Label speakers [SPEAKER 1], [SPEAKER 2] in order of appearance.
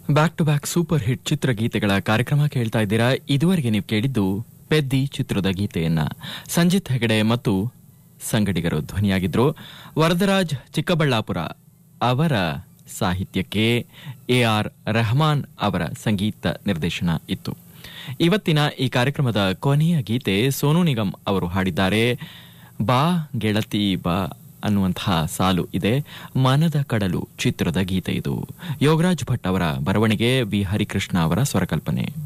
[SPEAKER 1] back to back super hit ಚಿತ್ರಗೀತೆಗಳ ಕಾರ್ಯಕ್ರಮ ಕೇಳ್ತಾ ಇದ್ದೀರಾ ಇದುವರೆಗೆ ನೀವು ಕೇಳಿದ್ದು ಪೆದ್ದಿ ಚಿತ್ರದ ಗೀತೆಯನ್ನ ಸಂಜಿತ್ ಹೆಗಡೆ ಮತ್ತು ಸಂಗಡಿಗರು ಧ್ವನಿಯಾಗಿದ್ರು ವರದರಾಜ್ ಚಿಕ್ಕಬಳ್ಳಾಪುರ ಅವರ ಸಾಹಿತ್ಯಕ್ಕೆ ಎ ಆರ್ ರೆಹಮಾನ್ ಅವರ ಸಂಗೀತ ನಿರ್ದೇಶನ ಇತ್ತು ಇವತ್ತಿನ ಈ ಕಾರ್ಯಕ್ರಮದ ಕೊನೆಯ ಗೀತೆ ಸೋನು ನಿಗಮ್ ಅವರು ಹಾಡಿದ್ದಾರೆ ಬಾ ಗೆಳತಿ ಬಾ ಅನ್ನುವಂತಹ ಸಾಲು ಇದೆ ಮನದ ಕಡಲು ಚಿತ್ರದ ಗೀತೆ ಇದು ಯೋಗರಾಜ್ ಭಟ್ ಅವರ ಬರವಣಿಗೆ ವಿ ಹರಿಕೃಷ್ಣ ಅವರ ಸ್ವರಕಲ್ಪನೆ